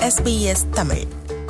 SBS Tamil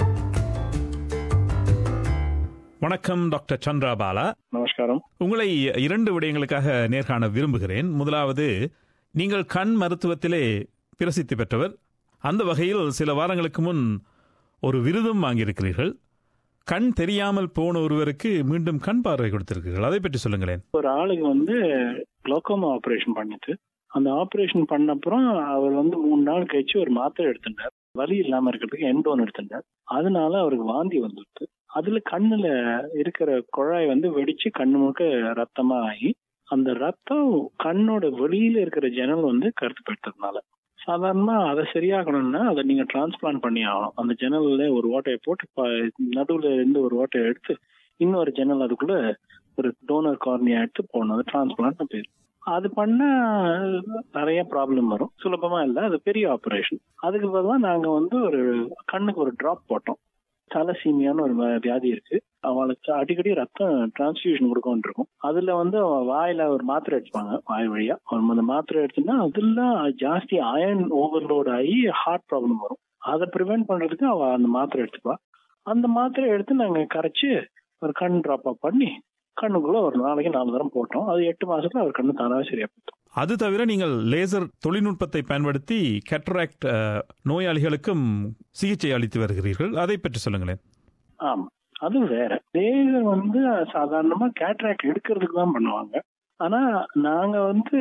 வணக்கம் doctor Chandra Bala நமஸ்காரம் உங்களை இரண்டு விடயங்களுக்காக நேர்காண விரும்புகிறேன் முதலாவது நீங்கள் கண் மருத்துவத்திலே பிரசித்தி பெற்றவர் அந்த வகையில் சில வாரங்களுக்கு முன் ஒரு விருதும் வாங்கியிருக்கிறீர்கள் கண் தெரியாமல் போன ஒருவருக்கு மீண்டும் கண் பார்வை கொடுத்திருக்கிறீர்கள் அதை பற்றி சொல்லுங்களேன் ஒரு ஆளுக்கு வந்து குளோக்கோமா ஆபரேஷன் பண்ணிட்டு அந்த ஆபரேஷன் பண்ண அப்புறம் அவர் வந்து மூணு நாள் கழிச்சு ஒரு மாத்திரை எடுத்துட்டார் வலி இல்லாம இருக்கிறதுக்கு எண்டோன் எடுத்துட்டார் அதனால அவருக்கு வாந்தி வந்துடுது அதுல கண்ணுல இருக்கிற குழாய் வந்து வெடிச்சு கண்ணு முழுக்க ரத்தமா ஆகி அந்த ரத்தம் கண்ணோட வெளியில இருக்கிற ஜன்னல் வந்து கருத்து பெற்றதுனால சாதாரணமா அதை சரியாகணும்னா அதை நீங்க டிரான்ஸ்பிளான்ட் பண்ணி ஆகணும் அந்த ஜன்னல்ல ஒரு ஓட்டையை போட்டு ப- நடுவுல இருந்து ஒரு ஓட்டையை எடுத்து இன்னொரு ஜன்னல் அதுக்குள்ள ஒரு டோனர் கார்னியா எடுத்து போடணும் அது டிரான்ஸ்பிளான்ட் பேர் அது பண்ணா நிறைய ப்ராப்ளம் வரும் சுலபமா இல்ல அது பெரிய ஆபரேஷன் அதுக்கு பதிலா நாங்க வந்து ஒரு கண்ணுக்கு ஒரு டிராப் போட்டோம் தலசீமியான்னு ஒரு வ- வியாதி இருக்கு அவளுக்கு அடிக்கடி ரத்தம் டிரான்ஸ்ஃபியூஷன் கொடுக்கணும் இருக்கும் அதுல வந்து அவ வாயில ஒரு மாத்திரை எடுப்பாங்க வாய் வழியா அவன் அந்த மாத்திரை எடுத்துன்னா அதெல்லாம் ஜாஸ்தி அயன் ஓவர்லோட் ஆகி ஹார்ட் ப்ராப்ளம் வரும் அதை ப்ரிவென்ட் பண்றதுக்கு அவ அந்த மாத்திரை எடுத்துப்பா அந்த மாத்திரை எடுத்து நாங்க கரைச்சு ஒரு கண் டிராப் பண்ணி கண்ணுக்குள்ள ஒரு நாளைக்கு நாலு தரம் போட்டோம் அது எட்டு மாசத்துல அவர் கண்ணு தானாவே சரியா போயிடும் அது தவிர நீங்கள் லேசர் தொழில்நுட்பத்தை பயன்படுத்தி கேட்ராக்ட் நோயாளிகளுக்கும் சிகிச்சை அளித்து வருகிறீர்கள் அதை பற்றி சொல்லுங்களேன் ஆமா அது வேற லேசர் வந்து சாதாரணமா கேட்ராக்ட் எடுக்கிறதுக்கு தான் பண்ணுவாங்க ஆனா நாங்க வந்து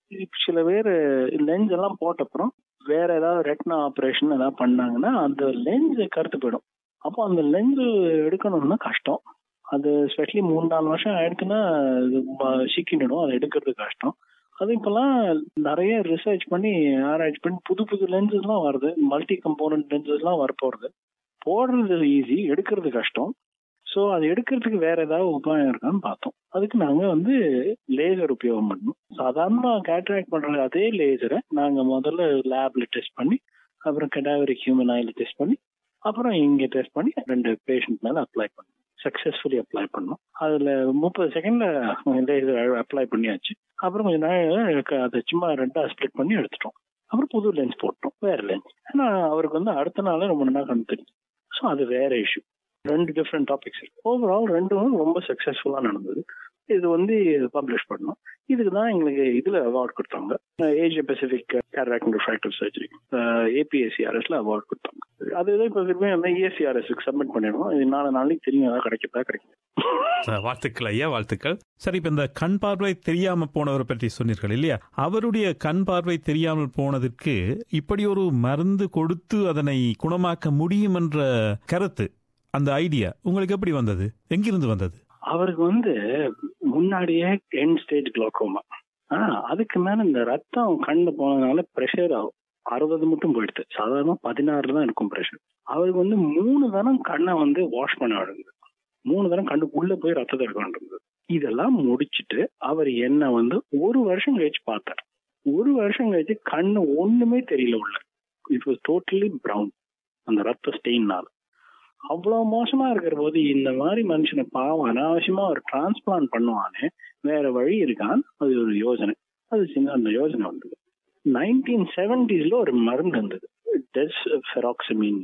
சில பேர் லென்ஸ் எல்லாம் போட்ட அப்புறம் வேற ஏதாவது ரெட்னா ஆபரேஷன் ஏதாவது பண்ணாங்கன்னா அந்த லென்ஸ் கருத்து போயிடும் அப்போ அந்த லென்ஸ் எடுக்கணும்னா கஷ்டம் அது ஸ்பெஷலி மூணு நாலு வருஷம் ஆயிடுச்சுன்னா அது ம- சிக்கிடும் அதை எடுக்கிறது கஷ்டம் அது இப்பெல்லாம் நிறைய ரிசர்ச் பண்ணி ஆராய்ச்சி பண்ணி புது புது lenses எல்லாம் வருது மல்டி கம்போனன்ட் lenses எல்லாம் வரப்போறது போடுறது ஈஸி எடுக்கிறது கஷ்டம் ஸோ அது எடுக்கிறதுக்கு வேற ஏதாவது உபாயம் இருக்கான்னு பார்த்தோம் அதுக்கு நாங்க வந்து லேசர் உபயோகம் பண்ணோம் சாதாரணமா கேட்ராக்ட் பண்ற அதே லேசரை நாங்க முதல்ல லேப்ல டெஸ்ட் பண்ணி அப்புறம் கெடாவரிக் ஹியூமன் ஆயில் டெஸ்ட் பண்ணி அப்புறம் இங்க டெஸ்ட் பண்ணி ரெண்டு பேஷண்ட் மேல அப்ளை பண்ணோம் சக்சஸ்ஃபுல்லி அப்ளை பண்ணோம் அதுல முப்பது செகண்ட்ல லேசர் அப்ளை பண்ணியாச்சு அப்புறம் கொஞ்ச நாள் க- அதை சும்மா ரெண்டா ஸ்ப்ளிட் பண்ணி எடுத்துட்டோம் அப்புறம் புது லென்ஸ் போட்டோம் வேற லென்ஸ் ஏன்னா அவருக்கு வந்து அடுத்த நாளே ரொம்ப நல்லா கண்டு தெரியும் ஸோ அது வேற இஷ்யூ ரெண்டு டிஃப்ரெண்ட் டாபிக்ஸ் இருக்கு ஓவரால் ரெண்டும் ரொம்ப சக்சஸ்ஃபுல்லா நடந்தது இது வந்து பப்ளிஷ் பண்ணோம் இதுக்கு தான் எங்களுக்கு இதுல அவார்ட் கொடுத்தாங்க Asia Pacific cataract refractive surgery ஏபிஎஸ்சிஆர்எஸ்ல அவார்ட் கொடுத்தாங்க அது இதை இப்போ திரும்பி அந்த இஎஸ்சிஆர்எஸ்க்கு சப்மிட் பண்ணிடுவோம் இது நாலு நாளைக்கு தெரியும் ஏதாவது கிடைக்கிறதா கிடைக்கும் அஹ், வாழ்த்துக்கள் ஐயா வாழ்த்துக்கள் சரி இப்ப இந்த கண் பார்வை தெரியாம போனவரை பற்றி சொன்னீர்கள் இல்லையா அவருடைய கண் பார்வை தெரியாமல் போனதற்கு இப்படி ஒரு மருந்து கொடுத்து அதனை குணமாக்க முடியும் என்ற கருத்து அந்த ஐடியா உங்களுக்கு எப்படி வந்தது எங்கிருந்து வந்தது அவருக்கு வந்து முன்னாடியே எண்ட் ஸ்டேஜ் குளோக்கோமா ஆனா அதுக்கு மேல இந்த ரத்தம் கண்ணு போனதுனால பிரஷர் ஆகும் அறுபது மட்டும் போயிடுது சாதாரண பதினாறுல தான் இருக்கும் பிரஷர் அவருக்கு வந்து மூணு தரம் கண்ணை வந்து வாஷ் பண்ண வேண்டியது மூணு தரம் கண்ணுக்குள்ள போய் ரத்தத்தை எடுக்க வேண்டியது இதெல்லாம் முடிச்சிட்டு அவர் என்ன வந்து ஒரு வருஷம் கழிச்சு பார்த்தார் ஒரு வருஷம் கழிச்சு கண்ணு ஒண்ணுமே தெரியல உள்ள இட் வாஸ் டோட்டலி பிரவுன் அந்த ரத்த ஸ்டெயின்னால அவ்வளவு மோசமா இருக்கிற போது இந்த மாதிரி மனுஷனை பாவம் அனாவசியமா ஒரு டிரான்ஸ்பிளான்ட் பண்ணுவானே வேற வழி இருக்கான் அது ஒரு யோசனை அது சின்ன அந்த யோசனை வந்தது நைன்டீன் செவன்டிஸ்ல ஒரு மருந்து இருந்தது டெஸ் ஃபெராக்சமின்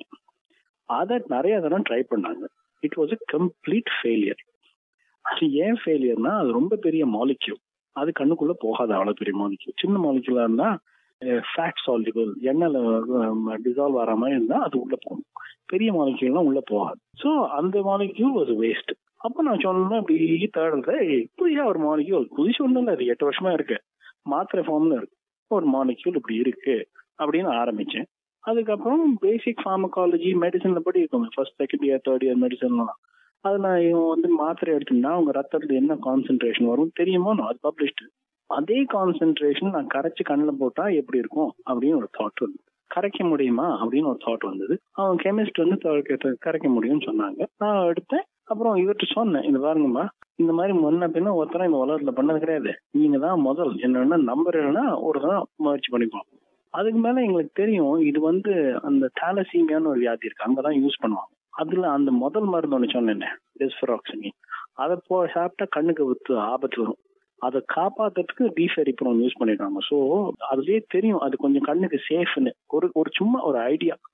அதை நிறைய தரம் ட்ரை பண்ணாங்க it was a complete failure அது ஏன் ஃபெயிலியர்னா அது ரொம்ப பெரிய மாலிக்யூல் அது கண்ணுக்குள்ள போகாது அவ்வளவு பெரிய மாலிக்யூல் சின்ன மாலிக்யூலா இருந்தா ஃபேட் சால்டிபிள் எண்ணெயில டிசால்வ் ஆகிற மாதிரி இருந்தா அது உள்ள போகும் பெரிய மாலிக்யூல்லாம் உள்ள போகாது ஸோ அந்த மாலிக்யூல் ஒரு வேஸ்ட் அப்ப நான் சொன்னேன் அப்படி தேடுறத புதியா ஒரு மாலிக்யூல் புதுசு ஒண்ணும் இல்லை அது எட்டு வருஷமா இருக்கு மாத்திரை ஃபார்ம்ல இருக்கு ஒரு மாலிக்யூல் இப்படி இருக்கு அப்படின்னு ஆரம்பிச்சேன் அதுக்கப்புறம் பேசிக் ஃபார்மகாலஜி மெடிசன்ல படி இருக்கும் first second year third year மெடிசன்லாம் அதுல இவன் வந்து மாத்திரை எடுத்துட்டா அவங்க ரத்தத்துல என்ன கான்சென்ட்ரேஷன் வரும் தெரியுமோ அது பப்ளிஷ்டு அதே கான்சென்ட்ரேஷன் நான் கரைச்சு கண்ணில் போட்டா எப்படி இருக்கும் அப்படின்னு ஒரு தாட் வந்து கரைக்க முடியுமா அப்படின்னு ஒரு தாட் வந்தது அவன் கெமிஸ்ட் வந்து த- கரைக்க முடியும்னு சொன்னாங்க நான் எடுத்தேன் அப்புறம் இவர்கிட்ட சொன்னேன் இந்த பாருங்கம்மா இந்த மாதிரி முன்ன பின்ன ஒருத்தரம் இந்த உலகத்துல பண்ணது கிடையாது நீங்க தான் முதல் என்னன்னா நம்பர் இல்லைன்னா ஒரு தரம் முயற்சி பண்ணிப்போம் அதுக்கு மேல எங்களுக்கு தெரியும் இது வந்து அந்த தாலசீமியான்னு ஒரு வியாதி இருக்கு அங்கதான் யூஸ் பண்ணுவாங்க அதுல அந்த முதல் மருந்து ஒண்ணு சொன்னேன் டெஸ்பெராக்சினின் அதை போ சாப்பிட்டா கண்ணுக்கு வித்து ஆபத்து வரும் அதை காப்பாத்துறதுக்கு டீஃபெரிப்ரோன் யூஸ் பண்ணிடுறாங்க ஸோ அதுலயே தெரியும் அது கொஞ்சம் கண்ணுக்கு சேஃப்னு ஒரு ஒரு சும்மா ஒரு ஐடியா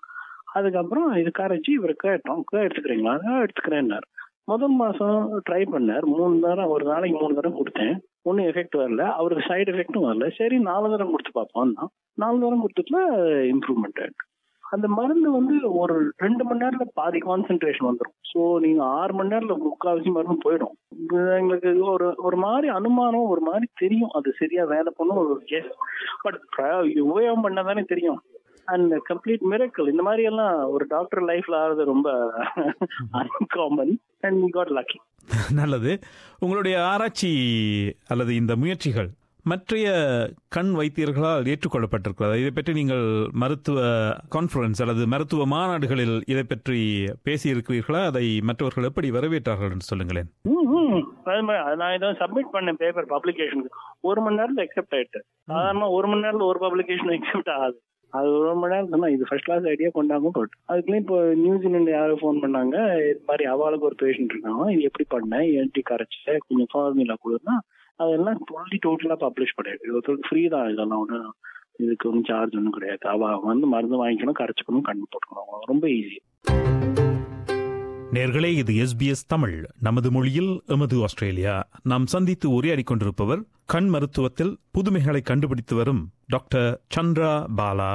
அதுக்கப்புறம் இது கரைச்சி இவர் கேட்டோம் "கே எடுத்துக்கிறீங்களா "ஆ, எடுத்துக்கிறேன்னாரு முதல் மாசம் ட்ரை பண்ணார் மூணு தரம் ஒரு நாளைக்கு மூணு தரம் கொடுத்தேன் ஒன்றும் எஃபெக்ட் வரல அவருக்கு சைடு எஃபெக்ட்டும் வரல சரி நாலு தரம் கொடுத்து பார்ப்போம் தான் நாலு தரம் கொடுத்ததுல இம்ப்ரூவ்மெண்ட் ஆயிருக்கு அந்த மருந்து வந்து ஒரு ரெண்டு மணி நேரத்துல பாதி கான்சென்ட்ரேஷன் வந்துடும் ஸோ நீங்க ஆறு மணி நேரத்துல முக்கால்வாசி மருந்து போயிடும் இது எங்களுக்கு ஒரு ஒரு மாதிரி அனுமானம் ஒரு மாதிரி தெரியும் அது சரியா வேலை பண்ணும் ஒரு கேஸ் பட் உபயோகம் பண்ண தானே தெரியும் அண்ட் கம்ப்ளீட் மிரக்கல் இந்த மாதிரி எல்லாம் ஒரு டாக்டர் லைஃப்ல ஆறது ரொம்ப அன்காமன் அண்ட் காட் லக்கி நல்லது உங்களுடைய ஆராய்ச்சி அல்லது இந்த முயற்சிகள் மற்றைய கண் வைத்தியர்களால் ஏற்றுக்கொள்ளப்பட்டிருக்கிறது இதை பற்றி நீங்கள் மருத்துவ கான்ஃபரன்ஸ் அல்லது மருத்துவ மாநாடுகளில் இதை பற்றி பேசியிருக்கிறீர்களா அதை மற்றவர்கள் எப்படி வரவேற்றார்கள் என்று சொல்லுங்களேன் ம், ம். அது மாதிரி அது நான் இதை சப்மிட் பண்ணேன் பேப்பர் பப்ளிகேஷனுக்கு ஒரு மணி நேரத்துல அக்செப்ட் ஆயிட்டு சாதாரண ஒரு மணி நேரத்துல ஒரு பப்ளிகேஷன் அக்செப்ட் ஆகாது அது ஒரு மணி நேரம் சொன்னா இது ஃபர்ஸ்ட் கிளாஸ் ஐடியா கொண்டாங்க போட்டு அதுக்குள்ளே இப்போ நியூசிலாந்து யாரோ ஃபோன் பண்ணாங்க இது மாதிரி அவளுக்கு ஒரு பேஷண்ட் இருக்காங்க இது எப்படி பண்ணேன் ஏன்டி கரைச்ச கொஞ்சம் ஃபார்முலா கொடுன்னா அதெல்லாம் ஃபுல்லி டோட்டலா பப்ளிஷ் பண்ணிருக்கு ஒருத்தருக்கு ஃப்ரீ தான் இதெல்லாம் ஒன்று இதுக்கு ஒன்றும் சார்ஜ் ஒன்றும் கிடையாது அவ வந்து மருந்து வாங்கிக்கணும் கரைச்சிக்கணும் கண்ணு போட்டுக்கணும் ரொம்ப ஈஸி நேர்களே இது எஸ்பிஎஸ் தமிழ் நமது மொழியில் எமது ஆஸ்திரேலியா நாம் சந்தித்து உரையாடிக் கொண்டிருப்பவர் கண் மருத்துவத்தில் புதுமைகளை கண்டுபிடித்து வரும் டாக்டர் சந்திரா பாலா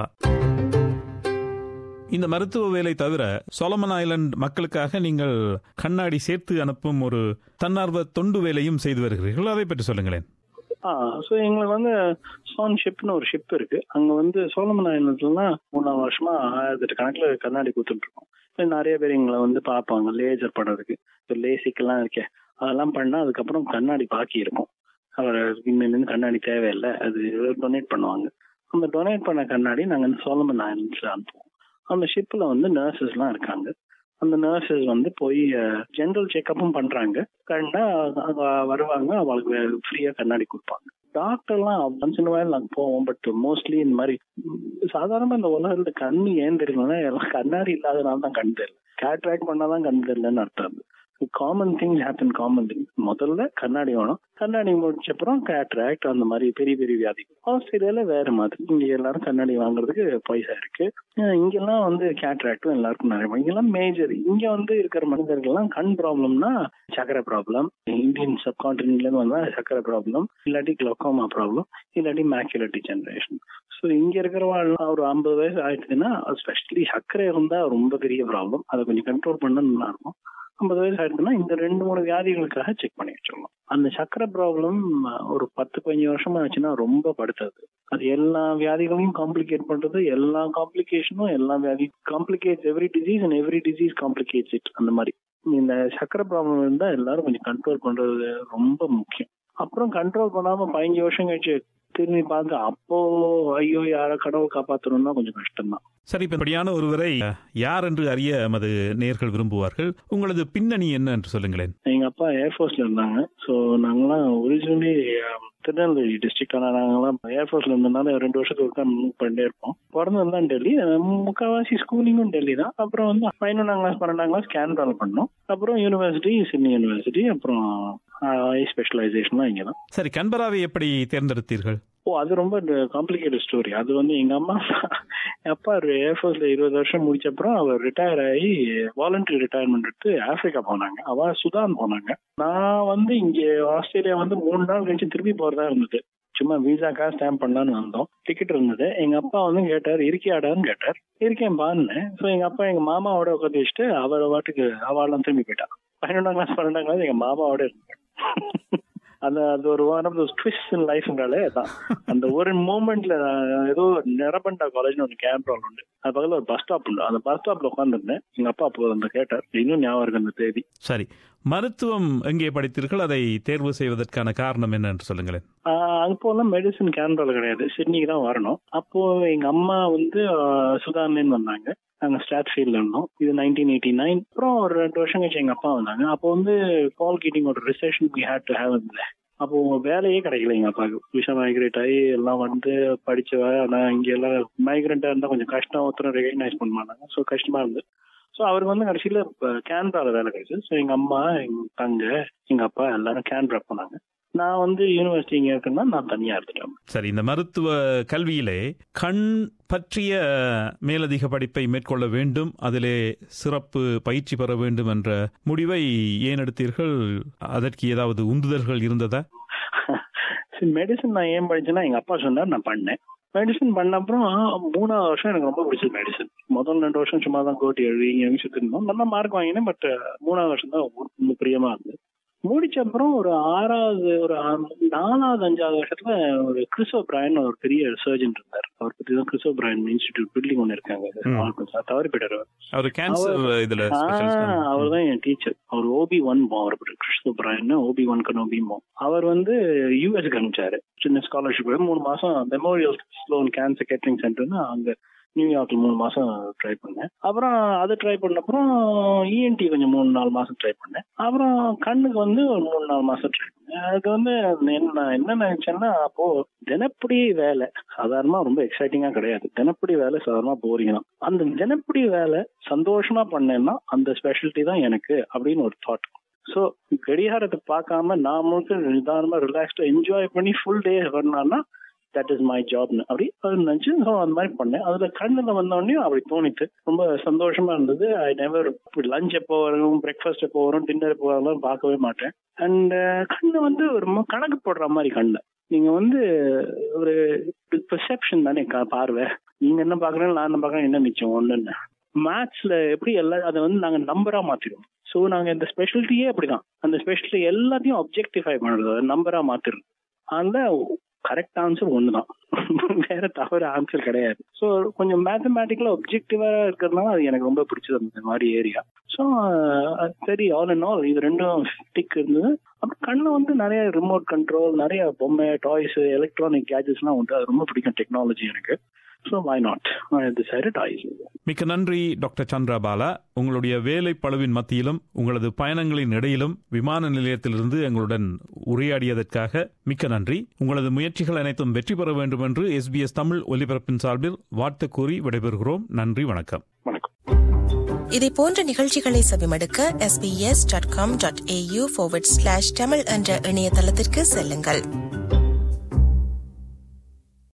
இந்த மருத்துவ வேலை தவிர சொலமன் ஐலண்ட் மக்களுக்காக நீங்கள் கண்ணாடி சேர்த்து அனுப்பும் ஒரு தன்னார்வ தொண்டு வேலையும் செய்து வருகிறீர்கள் அதை பற்றி சொல்லுங்களேன் ஆ ஸோ எங்களுக்கு வந்து சோன் ஷிப்னு ஒரு ஷிப் இருக்கு அங்க வந்து சோழமன் ஐலண்ட்லாம் மூணாம் வருஷமா ஆயிரத்தி கணக்குல கண்ணாடி கொடுத்துட்டு இருக்கோம் இப்ப நிறைய பேர் எங்களை வந்து பார்ப்பாங்க லேசர் பண்றதுக்கு இப்போ லேசிக்கெல்லாம் இருக்கே அதெல்லாம் பண்ணா அதுக்கப்புறம் கண்ணாடி பாக்கி இருக்கும் அவர் இன்னும் கண்ணாடி தேவையில்லை அது டொனேட் பண்ணுவாங்க அந்த டொனேட் பண்ண கண்ணாடி நாங்க இந்த சோழமன் ஐலண்ட்ஸ்ல அனுப்புவோம் அந்த ஷிப்ல வந்து நர்சஸ்லாம் இருக்காங்க அந்த நர்சஸ் வந்து போய் ஜெனரல் செக்கப்பும் பண்றாங்க கண்டா அங்க வருவாங்க அவளுக்கு ஃப்ரீயா கண்ணாடி கொடுப்பாங்க டாக்டர்லாம் ஒன்ஸ் இன் வயல் நாங்க போவோம் பட் மோஸ்ட்லி இந்த மாதிரி ம், சாதாரணமா இந்த உலகத்துல கண்ணு ஏன் தெரியலன்னா எல்லாம் கண்ணாடி இல்லாதனால தான் கண் தெரியல கேட்ராக்ட் பண்ணாதான் கண் தெரியலன்னு அர்த்தம் common things happen common thing முதல்ல கண்ணாடி வேணும் கண்ணாடி முடிச்ச அப்புறம் கேட்ராக்ட் அந்த மாதிரி பெரிய பெரிய வியாதி ஆஸ்திரேலியால வேற மாதிரி இங்க எல்லாரும் கண்ணாடி வாங்குறதுக்கு பைசா இருக்கு அஹ் இங்கெல்லாம் வந்து கேட்ராக்டும் எல்லாருக்கும் நிறைய இங்கெல்லாம் மேஜர் இங்க வந்து இருக்கிற மனிதர்கள்லாம் கண் ப்ராப்ளம்னா சக்கரை ப்ராப்ளம் இந்தியன் சப்கான்டினென்ட்ல இருந்து வந்தா சக்கரை ப்ராப்ளம் இல்லாட்டி கிளோக்கோமா ப்ராப்ளம் இல்லாட்டி மேக்குலர் டிஜெனரேஷன் ஸோ இங்க இருக்கிறவங்க ஒரு ஐம்பது வயசு ஆயிடுச்சுன்னா ஸ்பெஷலி சர்க்கரை இருந்தா ரொம்ப பெரிய ப்ராப்ளம் அதை கொஞ்சம் கண்ட்ரோல் பண்ண நல்லா இருக்கும் ஐம்பது வயசு ஆயிடுச்சுன்னா இந்த ரெண்டு மூணு வியாதிகளுக்காக செக் பண்ணி வச்சிடலாம் அந்த சக்கரை ப்ராப்ளம் ஒரு பத்து பதினஞ்சு வருஷமா ஆச்சுன்னா ரொம்ப படுத்தது அது எல்லா வியாதிகளையும் காம்ப்ளிகேட் பண்றது எல்லா காம்ப்ளிகேஷனும் எல்லா வியாதி complicates every disease and every disease complicates it அந்த மாதிரி இந்த சக்கரை ப்ராப்ளம் இருந்தா எல்லாரும் கொஞ்சம் கண்ட்ரோல் பண்றது ரொம்ப முக்கியம் அப்புறம் கண்ட்ரோல் பண்ணாம பதினஞ்சு வருஷம் கழிச்சு திரும்பி பார்த்து அப்போ ஐயோ யார கடவுள் காப்பாத்தணும்னா கொஞ்சம் கஷ்டம் தான் சரி இப்ப இப்படியான ஒருவரை யார் என்று அறிய எமது நேர்கள் விரும்புவார்கள் உங்களது பின்னணி என்ன என்று சொல்லுங்களேன் எங்க அப்பா ஏர்ஃபோர்ஸ்ல இருந்தாங்க ஸோ நாங்கெல்லாம் ஒரிஜினலி திருநெல்வேலி டிஸ்ட்ரிக்ட் ஆனால் நாங்கெல்லாம் ஏர்ஃபோர்ஸ்ல இருந்தனால ரெண்டு வருஷத்துக்கு ஒருக்கா மூவ் பண்ணிட்டே இருப்போம் பிறந்ததுலாம் டெல்லி அஹ் முக்கால்வாசி ஸ்கூலிங்கும் டெல்லி தான் அப்புறம் வந்து பதினொன்றாம் கிளாஸ் பன்னெண்டாம் கிளாஸ் கேன்ரால் பண்ணோம் அப்புறம் யூனிவர்சிட்டி சிட்னி யூனிவர்சிட்டி அப்புறம் ஐ ஸ்பெஷலைசேஷன்லாம் இங்கே தான் சரி கன்பராவை எப்படி தேர்ந்தெடுத்தீர்கள் ஓ அது ரொம்ப காம்ப்ளிகேட்டட் ஸ்டோரி அது வந்து எங்க அம்மா என் அப்பா ஏர்ஃபோர்ஸ்ல இருபது வருஷம் முடிச்ச அப்புறம் அவர் ரிட்டையர் ஆகி வாலண்டரி ரிட்டையர்மெண்ட் எடுத்து ஆப்பிரிக்கா போனாங்க அவ சுதான் போனாங்க நான் வந்து இங்க ஆஸ்திரேலியா வந்து மூணு நாள் கழிச்சு திரும்பி போறதா இருந்தது சும்மா விசாக்கா ஸ்டாம்ப் பண்ணலான்னு வந்தோம் டிக்கெட் இருந்தது எங்க அப்பா வந்து கேட்டார் இருக்கியாடான்னு கேட்டார் இருக்கேன் பான்னு ஸோ எங்க அப்பா எங்க மாமாவோட உட்காந்து வச்சுட்டு அவர் வாட்டுக்கு அவெல்லாம் திரும்பி போயிட்டான் பதினொன்றாம் கிளாஸ் பன்னெண்டாம் கிளாஸ் எங்க மாமாவோட இருந்தாங்க அந்த அது ஒரு ஒன் ஆஃப் ட்விஸ்ட் இன் லைஃப்னாலே அதான் அந்த ஒரு மூமெண்ட்ல ஏதோ நிரபண்டா காலேஜ்னு ஒரு கேம்ப் உண்டு அது பக்கத்துல ஒரு பஸ் ஸ்டாப் உண்டு அந்த பஸ் ஸ்டாப்ல உட்காந்துருந்தேன் எங்க அப்பா அப்போ அந்த கேட்டார் இன்னும் ஞாபகம் இருக்கு அந்த தேதி சரி மருத்துவம் எங்கே படித்தீர்கள் அதை தேர்வு செய்வதற்கான காரணம் என்ன என்று சொல்லுங்களேன் ஆஹ் அப்போல்லாம் மெடிசன் கேன்ரால கிடையாது சிட்னிக்கு தான் வரணும் அப்போ எங்க அம்மா வந்து ஆஹ் சுதான்லேருந்து வந்தாங்க நாங்க ஸ்டாட் ஃபீல்ட்ல இருந்தோம் இது நைன்டீன் எயிட்டி நைன் அப்புறம் ஒரு ரெண்டு வருஷம் கழிச்சு எங்க அப்பா வந்தாங்க அப்போ வந்து பால் கீட்டிங் ஒரு recession we had to have இருந்தேன் அப்போ வேலையே கிடைக்கல எங்க அப்பாவுக்கு விஷா மைக்ரேட் ஆகி எல்லாம் வந்து படிச்சவ ஆனா இங்க எல்லாம் மைக்ரெண்டா இருந்தா கொஞ்சம் கஷ்டம் ஒருத்தரும் ரெகக்னைஸ் பண்ண மாட்டாங்க ஸோ கஷ்டமா இருந்தது ஸோ அவருக்கு வந்து கடைசியில கேன்ரால வேலை கிடைச்சது ஸோ எங்க அம்மா எங்க தங்க எங்க அப்பா எல்லாரும் கேன்ரா போனாங்க நான் வந்து யூனிவர்சிட்டி இங்க இருக்குன்னா நான் தனியா இருந்துட்டேன் சரி இந்த மருத்துவ கல்வியிலே கண் பற்றிய மேலதிக படிப்பை மேற்கொள்ள வேண்டும் அதிலே சிறப்பு பயிற்சி பெற வேண்டும் என்ற முடிவை ஏன் எடுத்தீர்கள் அதற்கு ஏதாவது உந்துதல்கள் இருந்ததா மெடிசன் நான் ஏன் படிச்சேன்னா எங்க அப்பா சொன்னார் நான் பண்ணேன் மெடிசன் பண்ண அப்புறம் மூணாவது வருஷம் எனக்கு ரொம்ப பிடிச்சது மெடிசன் முதல் ரெண்டு வருஷம் சும்மா தான் கோட்டி எழுதி இங்கே சுத்தி இருந்தோம் நல்லா மார்க் வாங்கினேன் பட் மூணாவது வருஷம் தான் ரொம்ப பிரியமா இருந்தது முடிச்ச அப்புறம் ஒரு ஆறாவது ஒரு ஆ- நாலாவது அஞ்சாவது வருஷத்துல ஒரு கிறிஸ்டோ பிராயன் ஒரு பெரிய சர்ஜன் இருந்தார் அவர் பத்தி தான் கிறிஸ்டோ பிராயன் இன்ஸ்டிடியூட் பில்டிங் ஒன்று இருக்காங்க தவறி போயிட்டாரு அவர் கேன்சர் இதுல specialist தானே? அவர் தான் என் டீச்சர் அவர் ஓபி ஒன் அவர் கிறிஸ்து பிராயன் ஓபி ஒன் கனோபிமோ அவர் வந்து யூஎஸ்க்கு அனுப்பிச்சாரு சின்ன ஸ்காலர்ஷிப் மூணு மாசம் மெமோரியல் ஸ்லோன் கேன்சர் கேட்டரிங் சென்டர்னு அங்க நியூயார்க்ல மூணு மாசம் ட்ரை பண்ணேன் அப்புறம் அது ட்ரை பண்ண அப்புறம் இஎன்டி கொஞ்சம் மூணு நாலு மாசம் ட்ரை பண்ணேன் அப்புறம் கண்ணுக்கு வந்து ஒரு மூணு நாலு மாசம் ட்ரை பண்ணேன் அதுக்கு வந்து என்ன என்ன நினைச்சேன்னா அப்போ தினப்படி வேலை சாதாரணமா ரொம்ப எக்ஸைட்டிங்கா கிடையாது தினப்படி வேலை சாதாரணமா போரிங் தான் அந்த தினப்படி வேலை சந்தோஷமா பண்ணேன்னா அந்த ஸ்பெஷாலிட்டி தான் எனக்கு அப்படின்னு ஒரு தாட் ஸோ கடிகாரத்தை பார்க்காம நான் முழுக்க நிதானமா ரிலாக்ஸ்டா என்ஜாய் பண்ணி ஃபுல் டே பண்ணான்னா தட் இஸ் மை ஜாப்னு அப்படி அது நினைச்சு ஸோ அந்த மாதிரி பண்ணேன் அதுல கண்ணுல வந்தோடனே அப்படி தோணிட்டு ரொம்ப சந்தோஷமா இருந்தது ஐ நெவர் லஞ்ச் எப்போ வரும் பிரேக்ஃபாஸ்ட் எப்போ வரும் டின்னர் எப்போ வரும் பார்க்கவே மாட்டேன் அண்ட் கண்ணு வந்து ஒரு ம- கணக்கு போடுற மாதிரி கண்ணு நீங்க வந்து ஒரு பெர்செப்ஷன் தானே க- பார்வை நீங்க என்ன பாக்குறீங்க நான் என்ன பாக்குறேன் என்ன மிச்சம் ஒண்ணுன்னு மேத்ஸ்ல எப்படி எல்லா அதை வந்து நாங்க நம்பரா மாத்திடுவோம் சோ நாங்க இந்த ஸ்பெஷாலிட்டியே அப்படிதான் அந்த ஸ்பெஷாலிட்டி எல்லாத்தையும் அப்ஜெக்டிஃபை பண்றது அதை நம்பரா மாத்திடுறது அதனால கரெக்ட் ஆன்சர் ஒண்ணுதான் வேற தவறு ஆன்சர் கிடையாது ஸோ கொஞ்சம் மேத்தமேட்டிக்கலா ஒப்ஜெக்டிவா இருக்கிறதுனால அது எனக்கு ரொம்ப பிடிச்சது அந்த மாதிரி ஏரியா ஸோ சரி ஆல் அண்ட் ஆல் இது ரெண்டும் டிக் இருந்தது அப்புறம் கண்ணில் வந்து நிறைய ரிமோட் கண்ட்ரோல் நிறைய பொம்மை டாய்ஸ் எலக்ட்ரானிக் கேஜெட்ஸ்லாம் உண்டு அது ரொம்ப பிடிக்கும் டெக்னாலஜி எனக்கு so why not decided toys மிக்க நன்றி டாக்டர் சந்திரா பாலா உங்களுடைய வேலை பளுவின் மத்தியிலும் உங்களது பயணங்களின் இடையிலும் விமான நிலையத்திலிருந்து எங்களுடன் உரையாடியதற்காக மிக்க நன்றி உங்களது முயற்சிகள் அனைத்தும் வெற்றி பெற வேண்டும் என்று எஸ்பிஎஸ் தமிழ் ஒலிபரப்பின் சார்பில் வாழ்த்து கூறி விடைபெறுகிறோம் நன்றி வணக்கம் வணக்கம் இதை போன்ற நிகழ்ச்சிகளை செவிமடுக்க sbs.com.au forward slash தமிழ் என்ற இணையதளத்திற்கு செல்லுங்கள்